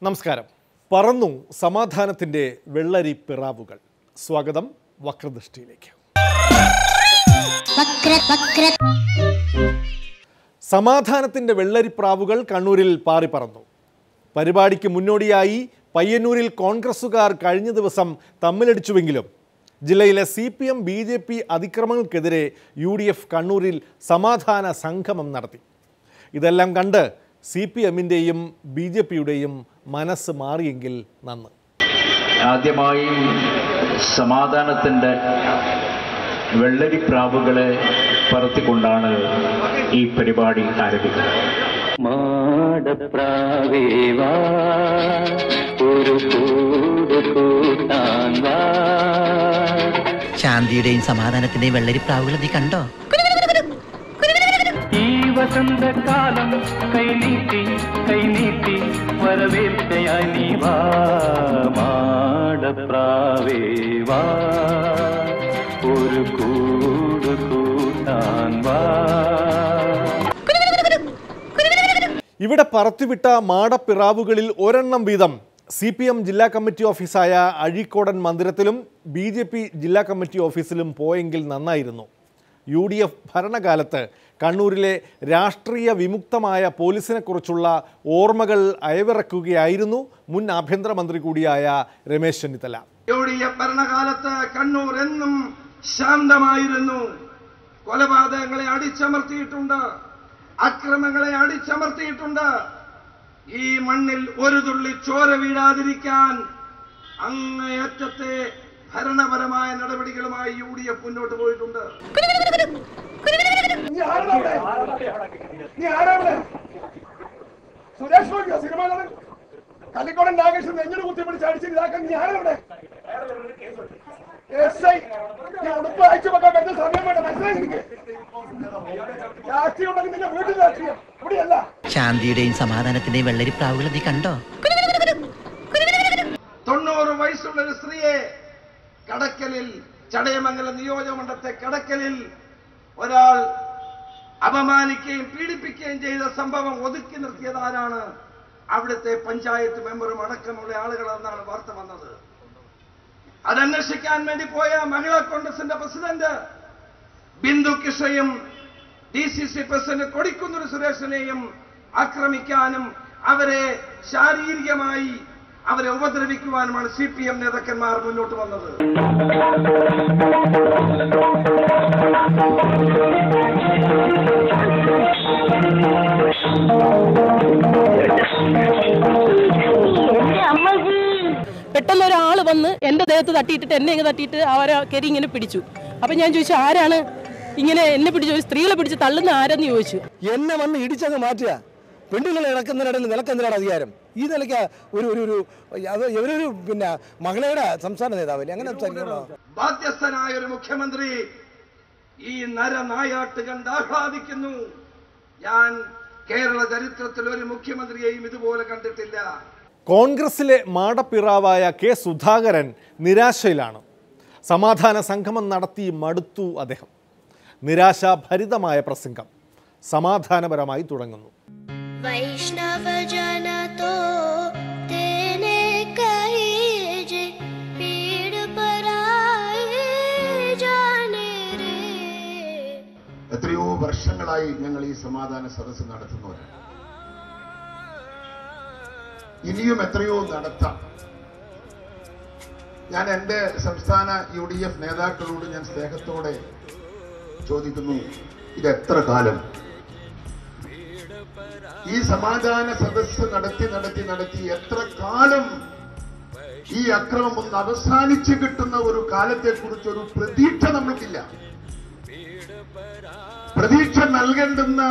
നമസ്കാരം പറന്നു സമാധാനത്തിൻ്റെ വെള്ളരി പിറാവുകൾ സ്വാഗതം വക്രദൃഷ്ടിയിലേക്ക് വക്ര വക്ര സമാധാനത്തിൻ്റെ വെള്ളരിപ്രാവുകൾ കണ്ണൂരിൽ പാറിപ്പറന്നു പരിപാടിക്ക് മുന്നോടിയായി പയ്യന്നൂരിൽ കോൺഗ്രസുകാർ കഴിഞ്ഞ ദിവസം തമ്മിലടിച്ചുവെങ്കിലും ജില്ലയിലെ C P M B J P അതിക്രമങ്ങൾക്കെതിരെ യു ഡി എഫ് കണ്ണൂരിൽ സമാധാന സംഗമം നടത്തി ഇതെല്ലാം കണ്ട് സി പി എമ്മിൻ്റെയും ബി ജെ പിയുടെയും മനസ്സ് മാറിയെങ്കിൽ നന്ന് ആദ്യമായി സമാധാനത്തിൻ്റെ വെള്ളരിപ്രാവുകളെ പറത്തിക്കൊണ്ടാണ് ഈ പരിപാടി ആരംഭിക്കുന്നത് മാടപ്രാവേവാ ഒരു കൂട് കൂട്ടാൻ വാ ശാന്തിയുടെയും സമാധാനത്തിന്റെയും വെള്ളരിപ്രാവുകൾ നീ കണ്ടോ ഈ വസന്തകാലം കൈനീട്ടി കൈനീട്ടി വരവേൽക്കയായി നീ വാ മാടപ്രാവേവാ ഒരു കൂട് കൂട്ടാൻ വാ ഇവിടെ പറത്തിവിട്ട മാടപ്പിറാവുകളിൽ ഒരെണ്ണം വീതം സി പി എം ജില്ലാ കമ്മിറ്റി ഓഫീസായ അഴീക്കോടൻ മന്ദിരത്തിലും ബി ജെ പി ജില്ലാ കമ്മിറ്റി ഓഫീസിലും പോയെങ്കിൽ നന്നായിരുന്നു യു ഡി എഫ് ഭരണകാലത്ത് കണ്ണൂരിലെ രാഷ്ട്രീയ വിമുക്തമായ പോലീസിനെക്കുറിച്ചുള്ള ഓർമ്മകൾ അയവിറക്കുകയായിരുന്നു മുൻ ആഭ്യന്തരമന്ത്രി കൂടിയായ Ramesh Chennithala U D F ഭരണകാലത്ത് കണ്ണൂർ എന്നും ശാന്തമായിരുന്നു കൊലപാതകങ്ങളെ അടിച്ചമർത്തിയിട്ടുണ്ട് അക്രമങ്ങളെ അടിച്ചമർത്തിയിട്ടുണ്ട് ഈ മണ്ണിൽ ഒരു തുള്ളി ചോര വീഴാതിരിക്കാൻ അങ്ങേയറ്റത്തെ ഭരണപരമായ നടപടികളുമായി യു ഡി എഫ് മുന്നോട്ട് പോയിട്ടുണ്ട് നീ ആരാണ് സുരേഷ് ഗോപിയോ സിനിമ നടൻ കലിക്കോടൻ നാഗേഷ് നെഞ്ഞിട് കുത്തി പിടിച്ച് അടിച്ച് ഇതാക്കാൻ നീ ആരാണ് എസ് ഐ നീ ഉടുപ്പ് അയച്ചു വെക്കാൻ പറ്റുന്ന സമയം വേണ്ട മനസ്സിലായി നിനക്ക് രാഷ്ട്രീയം ഉണ്ടെങ്കിൽ നിന്റെ വീട്ടിൽ രാഷ്ട്രീയം ഇവിടെയല്ല ശാന്തിയുടെയും സമാധാനത്തിന്റെയും വെള്ളരിപ്രാവുകൾ നീ കണ്ടോ തൊണ്ണൂറ് വയസ്സുള്ള ഒരു സ്ത്രീയെ കടക്കലിൽ ചടയമംഗലം നിയോജകമണ്ഡലത്തെ കടക്കലിൽ ഒരാൾ അപമാനിക്കുകയും പീഡിപ്പിക്കുകയും ചെയ്ത സംഭവം ഒതുക്കി നിർത്തിയത് ആരാണ് അവിടുത്തെ പഞ്ചായത്ത് മെമ്പറും അടക്കമുള്ള ആളുകളെന്നാണ് വാർത്ത വന്നത് അതന്വേഷിക്കാൻ വേണ്ടി പോയ മഹിളാ കോൺഗ്രസിന്റെ പ്രസിഡന്റ് ബിന്ദു കിഷയും D C C president Kodikkunnur സുരേഷിനെയും ആക്രമിക്കാനും അവരെ ശാരീരികമായി അവരെ ഉപദ്രവിക്കുവാനുമാണ് സി പി എം നേതാക്കന്മാർ മുന്നോട്ട് വന്നത് പെട്ടെന്ന് ഒരാൾ വന്ന് എന്റെ ദേഹത്ത് തട്ടിയിട്ടിട്ട് എന്നെ ഇങ്ങനെ തട്ടിയിട്ട് അവരെ കയറി ഇങ്ങനെ പിടിച്ചു അപ്പൊ ഞാൻ ചോദിച്ചു ആരാണ് ഇങ്ങനെ എന്നെ പിടിച്ചു ഒരു സ്ത്രീകളെ പിടിച്ച് തള്ളുന്ന ആരെന്ന് ചോദിച്ചു എന്നെ വന്ന് ഇടിച്ചങ്ങ് മാറ്റുക പെണ്ണുങ്ങളെ ഇളക്കുന്നതിനിടയിൽ നിലക്കെന്തിനാണ് അധികാരം ഈ നിലയ്ക്ക് ഒരു ഒരു ഒരു അത് ഇവരൊരു പിന്നെ മഹിളയുടെ സംസ്ഥാന നേതാവല്ലേ അങ്ങനെ സംസാരിക്കണോ ബാധ്യസ്ഥനായ ഒരു മുഖ്യമന്ത്രി ഈ നരനായാട്ട് കണ്ട് ആഹ്ലാദിക്കുന്നു ഞാൻ കേരള ചരിത്രത്തിൽ ഒരു മുഖ്യമന്ത്രിയെയും ഇതുപോലെ കണ്ടിട്ടില്ല കോൺഗ്രസിലെ മാടപ്പിറാവായ കെ സുധാകരൻ നിരാശയിലാണ് സമാധാന സംഗമം നടത്തി മടുത്തു അദ്ദേഹം നിരാശാഭരിതമായ പ്രസംഗം സമാധാനപരമായി തുടങ്ങുന്നു वैष्णव जन तो तेने कही जे पीड़ पराए जाने रे എത്രയോ വർഷങ്ങളായി ഞങ്ങൾ ഈ സമാധാന സദസ്സ് നടത്തുന്നവരാണ് ഇനിയും എത്രയോ നടത്താം ഞാൻ എന്റെ സംസ്ഥാന യു ഡി എഫ് നേതാക്കളോട് ഞാൻ സ്നേഹത്തോടെ ചോദിക്കുന്നു ഇത് എത്ര കാലം ഈ സമാധാന സദസ്സ് നടത്തി നടത്തി നടത്തി എത്ര കാലം ഈ അക്രമം ഒന്ന് അവസാനിച്ചു കിട്ടുന്ന ഒരു കാലത്തെക്കുറിച്ച് ഒരു പ്രതീക്ഷ നമ്മൾക്കില്ല പ്രതീക്ഷ നൽകേണ്ടുന്ന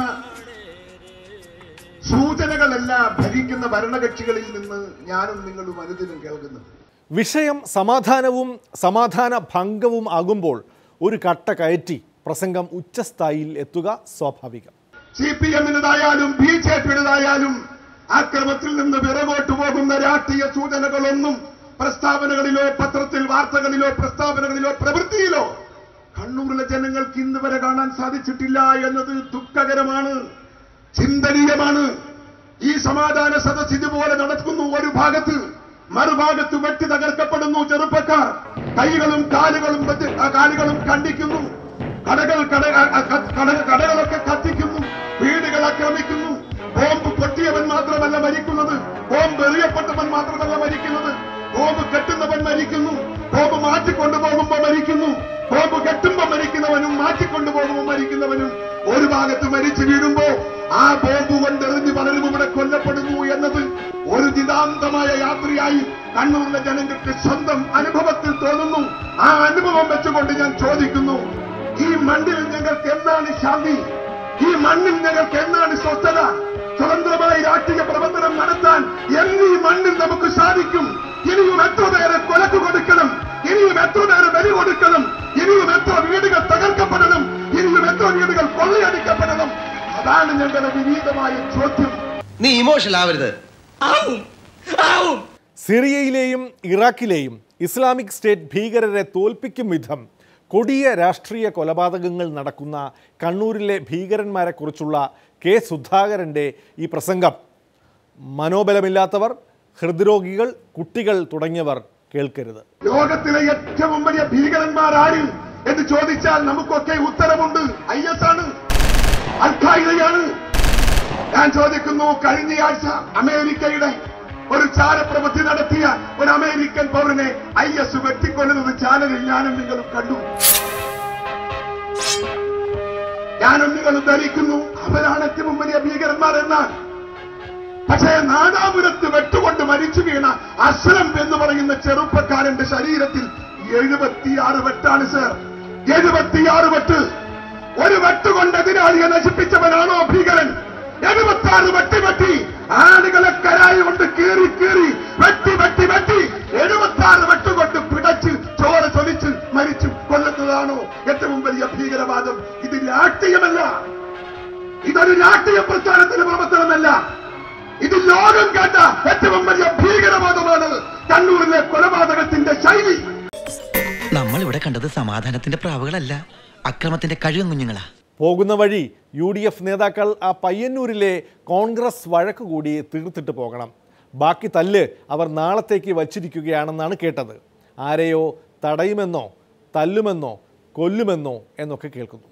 സൂചനകളല്ല ഭരിക്കുന്ന ഭരണകക്ഷികളിൽ നിന്ന് ഞാനും നിങ്ങളും അനുദിനം കേൾക്കുന്നത് വിഷയം സമാധാനവും സമാധാന ഭംഗവും ആകുമ്പോൾ ഒരു കട്ട കയറ്റി പ്രസംഗം ഉച്ചസ്ഥായിയിൽ എത്തുക സ്വാഭാവികം സി പി എമ്മിനതായാലും ബി ജെ പിയുടേതായാലും ആക്രമത്തിൽ നിന്ന് പിറകോട്ട് പോകുന്ന രാഷ്ട്രീയ സൂചനകളൊന്നും പ്രസ്താവനകളിലോ പത്രത്തിൽ വാർത്തകളിലോ പ്രസ്താവനകളിലോ പ്രവൃത്തിയിലോ കണ്ണൂരിലെ ജനങ്ങൾക്ക് ഇന്ന് വരെ കാണാൻ സാധിച്ചിട്ടില്ല എന്നത് ദുഃഖകരമാണ് ചിന്തനീയമാണ് ഈ സമാധാന സദസ് ഇതുപോലെ നടക്കുന്നു ഒരു ഭാഗത്ത് മറുഭാഗത്ത് വെട്ടി തകർക്കപ്പെടുന്നു ചെറുപ്പക്കാർ കൈകളും കാലുകളും വെച്ച്- ആ കാലുകളും കണ്ടിക്കുന്നു കടകൾ കട ആ ക- കട- കടകളൊക്കെ കത്തിക്കുന്നു വീടുകൾ ആക്രമിക്കുന്നു ബോംബ് പൊട്ടിയവൻ മാത്രമല്ല മരിക്കുന്നത് ബോംബ് എറിയപ്പെട്ടവൻ മാത്രമല്ല മരിക്കുന്നത് ബോംബ് കെട്ടുന്നവൻ മരിക്കുന്നു ബോംബ് മാറ്റിക്കൊണ്ടുപോകുമ്പോ മരിക്കുന്നു ബോംബ് കെട്ടുമ്പോ മരിക്കുന്നവനും മാറ്റിക്കൊണ്ടുപോകുമ്പോ മരിക്കുന്നവനും ഒരു ഭാഗത്ത് മരിച്ചു വീഴുമ്പോ ആ ബോംബ് കൊണ്ടെറിഞ്ഞ് പലരും ഇവിടെ കൊല്ലപ്പെടുന്നു എന്നത് ഒരു നിതാന്തമായ യാത്രയായി കണ്ണൂരിലെ ജനങ്ങൾക്ക് സ്വന്തം അനുഭവത്തിൽ തോന്നുന്നു ആ അനുഭവം വെച്ചുകൊണ്ട് ഞാൻ ചോദിക്കുന്നു ഈ മണ്ണിൽ ഞങ്ങൾക്ക് എന്താണ് ശാന്തി ഈ മണ്ണിൽ ഞങ്ങൾക്ക് എന്താണ് സ്വസ്ഥത സ്വതന്ത്രമായി രാഷ്ട്രീയ പ്രവർത്തനം നടത്താൻ എന്നീ മണ്ണിൽ നമുക്ക് സാധിക്കും ഇനിയും എത്ര പേരെ കൊലക്ക് കൊടുക്കണം ഇനിയും എത്ര പേരെ ബലി കൊടുക്കണം ഇനിയും എത്ര വീടുകൾ തകർക്കപ്പെടണം ഇനിയും എത്ര വീടുകൾ കൊള്ളയടിക്കപ്പെടണം അതാണ് ഞങ്ങളുടെ വിനീതമായ ചോദ്യം നീ ഇമോഷണൽ ആവരുത് സിറിയയിലെയും ഇറാഖിലെയും ഇസ്ലാമിക് സ്റ്റേറ്റ് ഭീകരരെ തോൽപ്പിക്കും വിധം കൊടിയ രാഷ്ട്രീയ കൊലപാതകങ്ങൾ നടക്കുന്ന കണ്ണൂരിലെ ഭീകരന്മാരെക്കുറിച്ചുള്ള കെ സുധാകരൻ്റെ ഈ പ്രസംഗം മനോബലമില്ലാത്തവർ ഹൃദ്രോഗികൾ കുട്ടികൾ തുടങ്ങിയവർ കേൾക്കരുത് ലോകത്തിലെ ഏറ്റവും വലിയ ഭീകരന്മാർ ആര് എന്ന് ചോദിച്ചാൽ നമുക്കൊക്കെ ഉത്തരമുണ്ട് ഐ എസ് ആണ് അൽഖായിദയാണ് ഞാൻ ചോദിക്കുന്നു കഴിഞ്ഞയാഴ്ച അമേരിക്കയുടെ ഒരു ചാരപ്രവൃത്തി നടത്തിയ ഒരു അമേരിക്കൻ പൗരനെ ഐ എസ് വെട്ടിക്കൊള്ളുന്നത് ചാനലിൽ ഞാനും നിങ്ങളും കണ്ടു ഞാനും നിങ്ങളും ധരിക്കുന്നു അവരാണ് ഏറ്റവും വലിയ ഭീകരന്മാർ എന്നാണ് പക്ഷേ നാദാപുരത്ത് വെട്ടുകൊണ്ട് മരിച്ചു വീണ അസ്ലം എന്ന് പറയുന്ന ചെറുപ്പക്കാരന്റെ ശരീരത്തിൽ എഴുപത്തിയാറ് വെട്ടാണ് സർ എഴുപത്തിയാറ് വെട്ട് ഒരു വെട്ടുകൊണ്ട് എതിരാളിയെ നശിപ്പിച്ചവനാണോ ഭീകരൻ എഴുപത്തി ആറ് വെട്ടി വെട്ടി ആളുകളെ കരായി കൊണ്ട് കീറി കീറി വെട്ടി വെട്ടി വെട്ടി എഴുപത്തി ആറ് വെട്ടുകൊണ്ട് പിടച്ച് ചോര ചൊലിച്ച് മരിച്ചു കൊല്ലുന്നതാണോ ഏറ്റവും വലിയ ഭീകരവാദം ഇത് രാഷ്ട്രീയമല്ല ഇതൊരു രാഷ്ട്രീയ പ്രസ്ഥാനത്തിന്റെ പ്രവർത്തനമല്ല ഇത് ലോകം കേട്ട ഏറ്റവും വലിയ ഭീകരവാദമാണ് കണ്ണൂരിലെ കൊലപാതകത്തിന്റെ ശൈലി നമ്മൾ ഇവിടെ കണ്ടത് സമാധാനത്തിന്റെ പ്രാവുകളല്ല അക്രമത്തിന്റെ കഴിവും കുഞ്ഞുങ്ങളാ പോകുന്ന വഴി യു ഡി എഫ് നേതാക്കൾ ആ പയ്യന്നൂരിലെ കോൺഗ്രസ് വഴക്ക് കൂടി തീർത്തിട്ട് പോകണം ബാക്കി തല്ല് അവർ നാളത്തേക്ക് വച്ചിരിക്കുകയാണെന്നാണ് കേട്ടത് ആരെയോ തടയുമെന്നോ തല്ലുമെന്നോ കൊല്ലുമെന്നോ എന്നൊക്കെ കേൾക്കുന്നു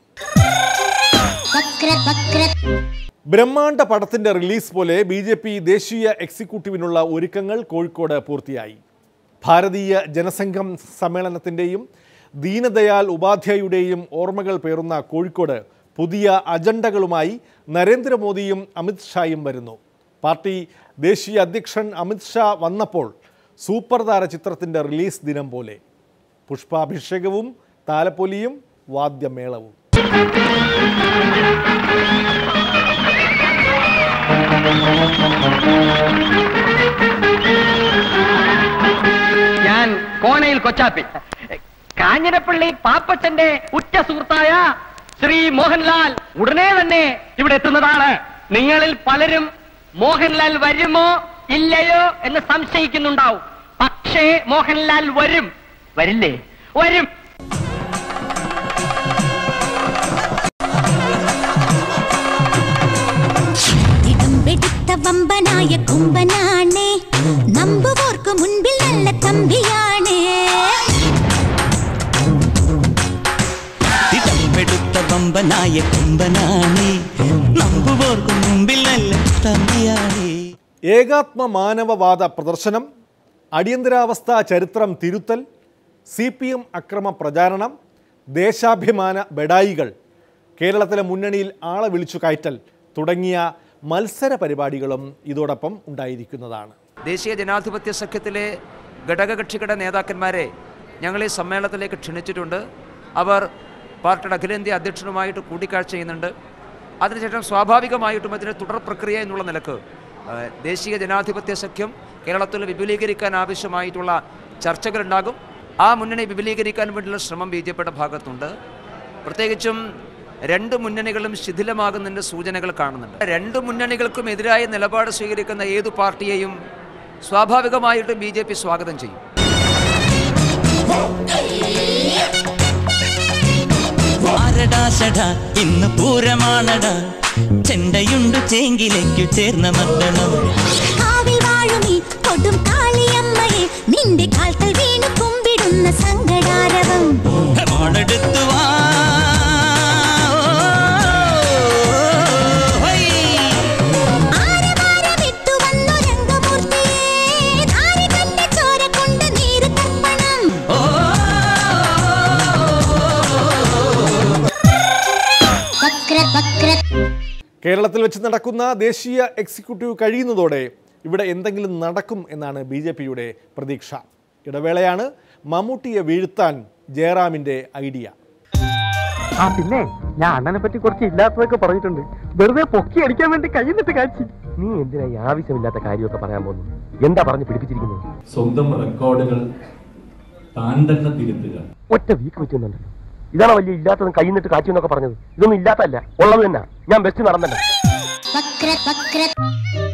ബ്രഹ്മാണ്ഡ പടത്തിന്റെ റിലീസ് പോലെ ബി ജെ പി ദേശീയ എക്സിക്യൂട്ടീവിനുള്ള ഒരുക്കങ്ങൾ കോഴിക്കോട് പൂർത്തിയായി ഭാരതീയ ജനസംഘം സമ്മേളനത്തിൻ്റെയും ദീനദയാൽ ഉപാധ്യായുടെയും ഓർമ്മകൾ പേറുന്ന കോഴിക്കോട് പുതിയ അജണ്ടകളുമായി നരേന്ദ്രമോദിയും അമിത്ഷായും വരുന്നു പാർട്ടി ദേശീയ അധ്യക്ഷൻ അമിത്ഷാ വന്നപ്പോൾ സൂപ്പർ താര ചിത്രത്തിൻ്റെ റിലീസ് ദിനം പോലെ പുഷ്പാഭിഷേകവും താലപ്പൊലിയും വാദ്യമേളവും ഞാൻ കോനയിൽ കൊച്ചാപ്പി കാഞ്ഞിരപ്പള്ളി പാപ്പച്ചന്റെ ഉറ്റ സുഹൃത്തായ ശ്രീ മോഹൻലാൽ ഉടനെ തന്നെ ഇവിടെ എത്തുന്നതാണ് നിങ്ങളിൽ പലരും മോഹൻലാൽ വരുമോ ഇല്ലയോ എന്ന് സംശയിക്കുന്നുണ്ടാവും പക്ഷേ മോഹൻലാൽ വരും വരില്ലേ വരും ഇടംപെടുത്ത വമ്പനായ കുമ്പനാണേ നമ്പുവോർക്ക് മുൻപിൽ നല്ല തമ്പിയാണേ തിടമ്പെടുത്ത വമ്പനായ കുമ്പനാണേ നമ്പുപോർക്കു മുമ്പിൽ നല്ല തമ്പിയാണേ ഏകാത്മ മാനവവാദ പ്രദർശനം അടിയന്തരാവസ്ഥ ചരിത്രം തിരുത്തൽ സി പി എം അക്രമ പ്രചാരണം ദേശാഭിമാന ബെഡായികൾ കേരളത്തിലെ മുന്നണിയിൽ ആളെ വിളിച്ചു കയറ്റൽ തുടങ്ങിയ മത്സര പരിപാടികളും ഇതോടൊപ്പം ഉണ്ടായിരിക്കുന്നതാണ് ദേശീയ ജനാധിപത്യ സഖ്യത്തിലെ ഘടകകക്ഷികളുടെ നേതാക്കന്മാരെ ഞങ്ങൾ ഈ സമ്മേളനത്തിലേക്ക് ക്ഷണിച്ചിട്ടുണ്ട് അവർ പാർട്ടിയുടെ അഖിലേന്ത്യാ അധ്യക്ഷനുമായിട്ട് കൂടിക്കാഴ്ച ചെയ്യുന്നുണ്ട് അതിനുശേഷം സ്വാഭാവികമായിട്ടും അതിൻ്റെ തുടർ പ്രക്രിയ എന്നുള്ള നിലക്ക് ആ, ദേശീയ ജനാധിപത്യ സഖ്യം കേരളത്തിൽ വിപുലീകരിക്കാൻ ആവശ്യമായിട്ടുള്ള ചർച്ചകളുണ്ടാകും ആ മുന്നണി വിപുലീകരിക്കാൻ വേണ്ടിയുള്ള ശ്രമം ബി ജെ പിയുടെ ഭാഗത്തുണ്ട് പ്രത്യേകിച്ചും രണ്ട് മുന്നണികളും ശിഥിലമാകുന്നതിൻ്റെ സൂചനകൾ കാണുന്നുണ്ട് രണ്ട് മുന്നണികൾക്കും എതിരായ നിലപാട് സ്വീകരിക്കുന്ന ഏതു പാർട്ടിയെയും സ്വാഭാവികമായിട്ടും ബി ജെ പി സ്വാഗതം ചെയ്യും ആരടാ ഷടാ ഇന്ന് പൂരമാണടാ ചെണ്ടയുണ്ട് ചേങ്കിലേക്കു ചേർന്ന മർദ്ദനം കാവിൽ വാഴുമീ കൊടും കാളിയമ്മയെ നിന്റെ കാൽക്കൽ വീണു കുമ്പിടുന്ന സങ്കടാരവം വാളെടുത്തു വാ ആരവാരമിട്ടു വന്നു രംഗമൂർത്തിയേ ധാരി കണ്ട ചോര കൊണ്ട് നീര് തർപ്പണം വക്ര വക്ര കേരളത്തിൽ വെച്ച് നടക്കുന്ന ദേശീയ എക്സിക്യൂട്ടീവ് കഴിയുന്നതോടെ ഇവിടെ എന്തെങ്കിലും നടക്കും എന്നാണ് ബി ജെ പിയുടെ പ്രതീക്ഷ ഇടവേളയാണ് മമ്മൂട്ടിയെ വീഴ്ത്താൻ ജയറാമിൻ്റെ ഐഡിയ ആ പിന്നെ ഞാൻ അണ്ണനെ പറ്റി കുറച്ച് ഇല്ലാത്തതൊക്കെ പറഞ്ഞിട്ടുണ്ട് വെറുതെ പൊക്കി അടിക്കാൻ വേണ്ടി കയ്യിന്നിട്ട് കാച്ചി നീ എന്തിനാ ഈ ആവശ്യമില്ലാത്ത കാര്യമൊക്കെ പറയാൻ പോകുന്നു എന്താ പറഞ്ഞു പിടിപ്പിച്ചിരിക്കുന്നത് സ്വന്തം റെക്കോർഡുകൾ താൻ തന്നെ തിരുത്തുക ഒറ്റ വീക്ക് വെച്ചുണ്ടല്ലോ ഇതാണ് വലിയ ഇല്ലാത്തതും കയ്യിന്നിട്ട് കാച്ചി എന്നൊക്കെ പറഞ്ഞത് ഇതൊന്നും ഇല്ലാത്തല്ല ഉള്ളത് തന്നെ ഞാൻ ബെസ്റ്റ് നടന്നല്ല വക്ര വക്ര